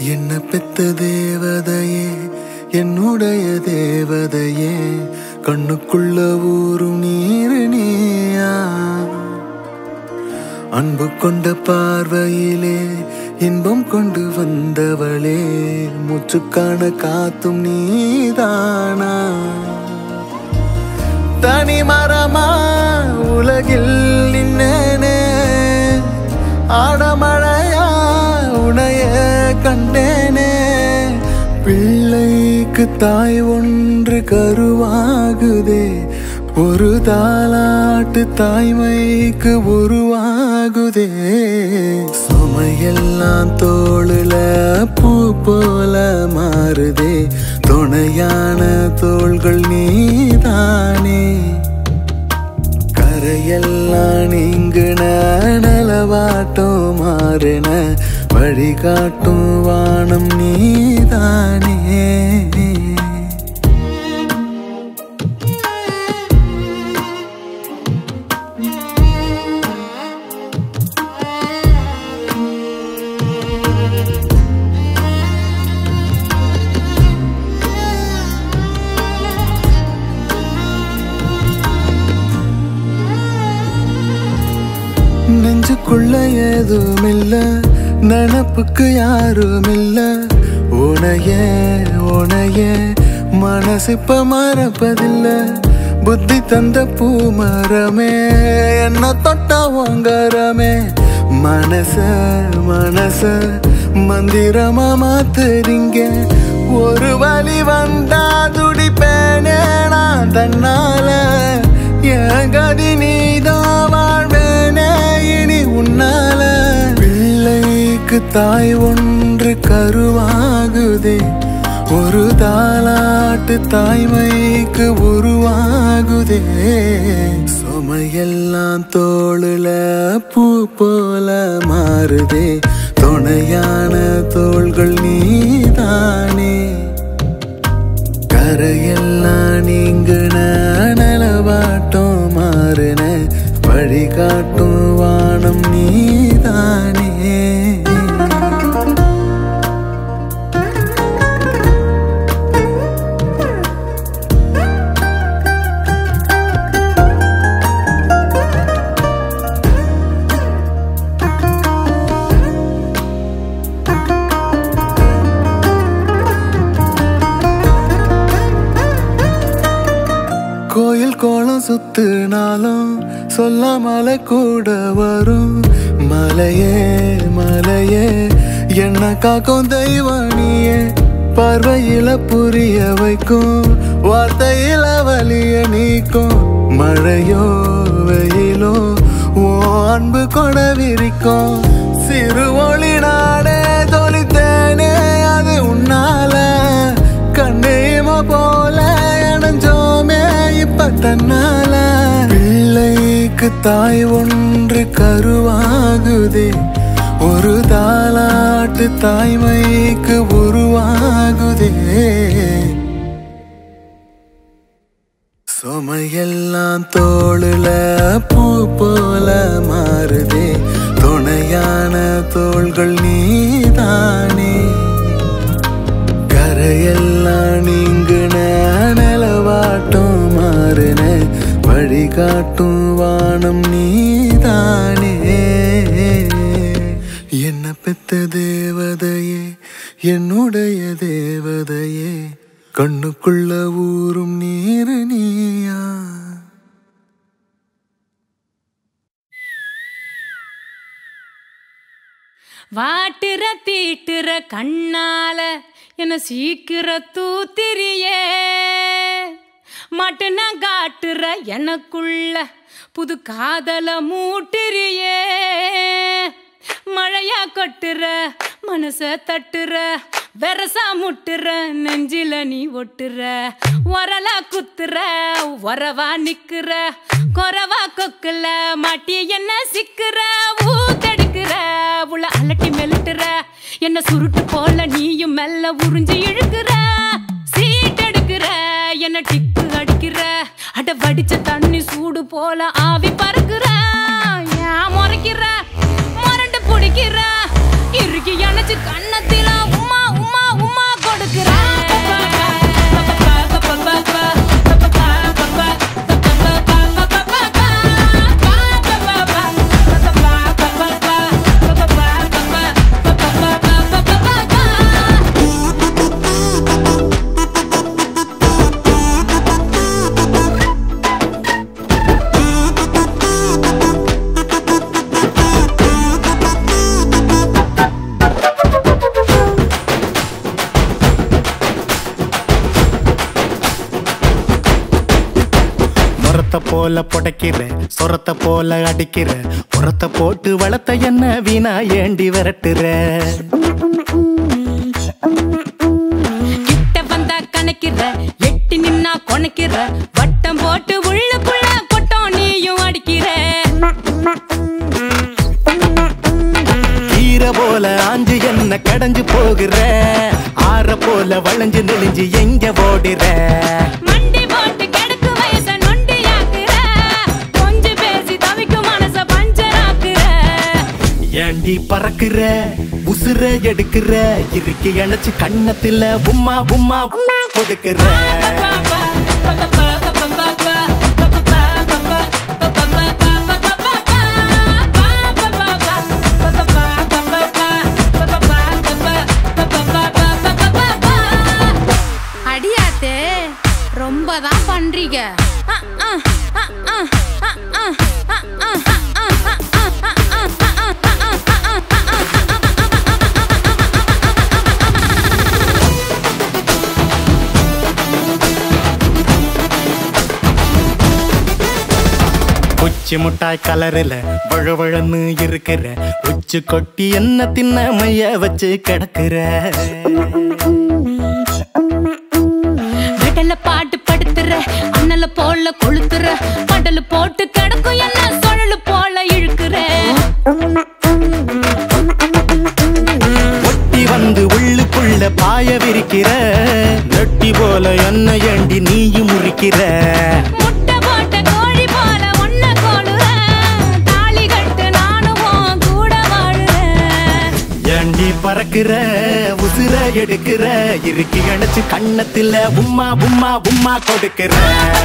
என்ன பெத்த தேவதையே என்னுடைய தேவதையே கண்ணுக்குள்ள ஊரும் நீரு நீயா அன்பு கொண்ட பார்வையிலே இன்பம் கொண்டு வந்தவளே மூச்சுக்கான காத்தும் நீதானா தனி மரமா உலகில் நின்னேனே ஆடமழையா உனைய கண்டேனே பிள்ளைக்கு தாய் ஒன்று கருவாகுதே ஒரு தாலாட்டு தாய்மைக்கு உருவாகுதே சுமையெல்லாம் தோளுல பூ போல மாறுதே துணையான தோள்கள் நீதானே கரையெல்லாம் நீங்குன நலவாட்டம் மாறின வழிகாட்டும் வானம் நீதானே நெஞ்சுக்குள்ள ஏதும் இல்ல நினப்புக்கு யாரும் இல்ல உனைய உனைய மனசு இப்ப மறப்பதில்ல புத்தி தந்த பூமரமே என்ன தொட்ட வாங்கரமே மனச மனச மந்திரமா மாத்துறீங்க ஒரு வழி வந்தா துடிப்பேனே நான் தன்னால என் கதி நீதான் வாழ்வேனே இனி உன்னால பிள்ளைக்கு தாய் ஒன்று கருவாகுதே ஒரு தாலாட்டு தாய்மைக்கு உருவாகுதே சுமையெல்லாம் தோளுல பூ போல மாறுதே துணையான தோள்கள் நீதானே கரையெல்லாம் நீங்குன நலவாட்டம் மாறுன வழிகாட்டும் வானம் நீதானே கோயில் கோலம் சுத்துனாலும் சொல்லாமல கூட வரும் மலையே மலையே என்ன காக்கும் தெய்வானியே பார்வையில புரிய வைக்கும் வார்த்தையில வலிய நீக்கும் மழையோ வெயிலோ ஓ அன்பு கொட விரிக்கும் சிறு ஒளி நாடே தொலைத்தேனே அது உன்னால கண்ணேம போல இணைஞ்சோமே இப்ப தன்னால பிள்ளைக்கு தாய் ஒன்று கருவாகுதே ஒரு தாலாட்டு தாய்மைக்கு உருவாகுதே சுமையெல்லாம் தோளுல பூ போல மாறுதே துணையான தோள்கள் நீதானே கரையெல்லாம் நீங்குன நலவாட்டம் மாறுன வழிகாட்டும் வானம் நீதானே என்ன பெத்த தேவதையே என்னுடைய தேவதையே கண்ணுக்குள்ள ஊரும் நீரு நீயா வாட்டுற தீட்டுற கண்ணால என்ன சீக்கிர தூத்திரியே மட்டுனா காட்டுற எனக்குள்ள புது காதல மூட்டுறியே மழையா கொட்டுற மனச தட்டுற வெரசா முட்டுற நெஞ்சில நீ ஒட்டுற உரலா குத்துற உறவா நிக்கிற குறவா கொக்குல மாட்டி என்ன சிக்கிற ஊத்தெடுக்கிற உள்ள அலட்டி மெல்லுட்டுற என்ன சுருட்டு போல நீயும் மெல்ல உறிஞ்சு இழுக்கிற சீட் எடுக்கிற என்ன டிக்கு அடிக்கிற அட வடிச்ச தண்ணி சூடு போல ஆவி பறக்குற ஏன் முறைக்கிற முரண்டு பிடிக்கிற இறுக்கி அணைச்சு கண்ணத்தில உமா போல புடைக்கிற சொரத்த போல அடிக்கிற உரத்த போட்டு வளர்த்த என்ன வீணா ஏண்டி விரட்டுற கிட்ட வந்தா கணக்கிற எட்டி நின்னா கொணைக்கிற வட்டம் போட்டு உள்ளுக்குள்ள கொட்டம் நீயும் அடிக்கிற ஈர போல ஆஞ்சு என்ன கடைஞ்சு போகிற ஆற போல வளைஞ்சு நெளிஞ்சு எங்க ஓடுற மண்டி போட்டு கிடக்கு வயச நொண்டியாக்குற கொஞ்சம் பேசி தவிக்கும் மனச பஞ்சராக்குற ஏண்டி பறக்குற உசுர எடுக்கிற இறுக்கி அணைச்சு கண்ணத்துல உம்மா உம்மா உம்மா கொடுக்கிற அடியாத்தே ரொம்ப தான் பண்றீங்க அஹ், அஹ், அஹ், அஹ், அஹ், அஹ், அஹ், அஹ், உச்சி முட்டாய் கலரில் வழுவழன்னு இருக்கிற உச்சி கொட்டி என்ன தின்ன மைய வச்சு கிடக்குற வெடல பாட்டு படுத்துற அண்ணல போல கொளுத்துற கடல் போட்டு கிடக்கும் என்ன சுழலு போல இழுக்கிற ஒட்டி வந்து உள்ளுக்குள்ள பாய விரிக்கிற நெட்டி போல என்ன ஏண்டி நீயும் முறிக்கிற முட்டை போட்ட கோழி போல ஒன்ன கோளுற தாலி கட்டு நானும் உன் கூட வாழுறேன் ஏண்டி பறக்குற உசுர எடுக்கிற இறுக்கி அணைச்சு கண்ணத்துல உம்மா உம்மா உம்மா கொடுக்கிற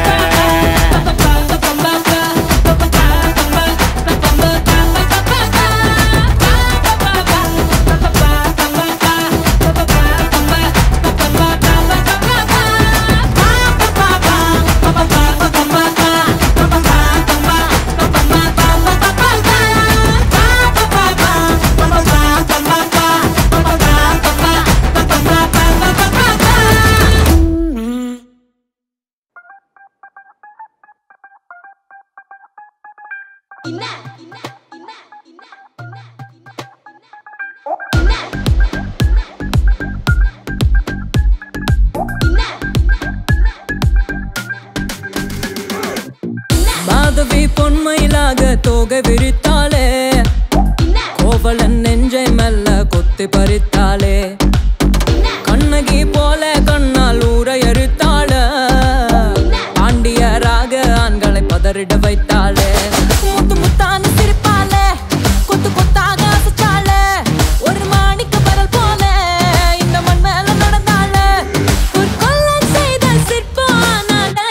மாதவி பொன்மையிலாக தோகை விரித்தாளே கோவலன் நெஞ்சை மெல்ல கொத்தி பறித்தாளே கண்ணகி போல கண்ணால் ஊரை எரித்தாள பாண்டியராக ஆண்களை பதறிட வைத்தாளே முத்து முத்தான சிரிப்பாளே கொத்து கொத்தாக அசைச்சாளே ஒரு மாணிக்க பரல் போல இந்த மண் மேல நடந்தாளே ஒரு கொள்ளை செய்த சிற்பானாளே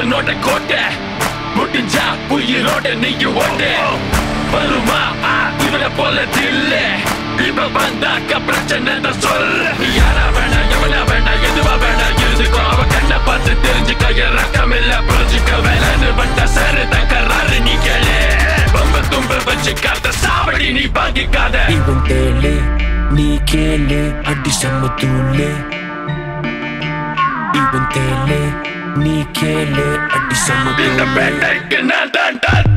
இவனோட கோட்டை முடிஞ்சா உயிரோட நீங்க ஓட்டு வருமா ஆ, இவனை போல தில்ல இவன் வந்தாக்க பிரச்சனை தான் சொல்லு நீ யாரா வேணாம் எவனா வேணாம் எதுவா வேணாம் இருந்துக்கோ அவ கண்ணை பார்த்து தெரிஞ்சுக்க என் ரக்கம் இல்ல புரிஞ்சுக்க வேலைன்னு வந்தா சரு தக்கறாரு நீ கேளு பம்ப தும்ப வச்சுக்காத சாவடி நீ பாக்கிக்காத இவன் தேலு நீ கேளு அடி செம்ம தூளு இவன் தேலு நீ கேளு அடி செம்ம இந்த தூளு பேட்டைக்கு நான் தான்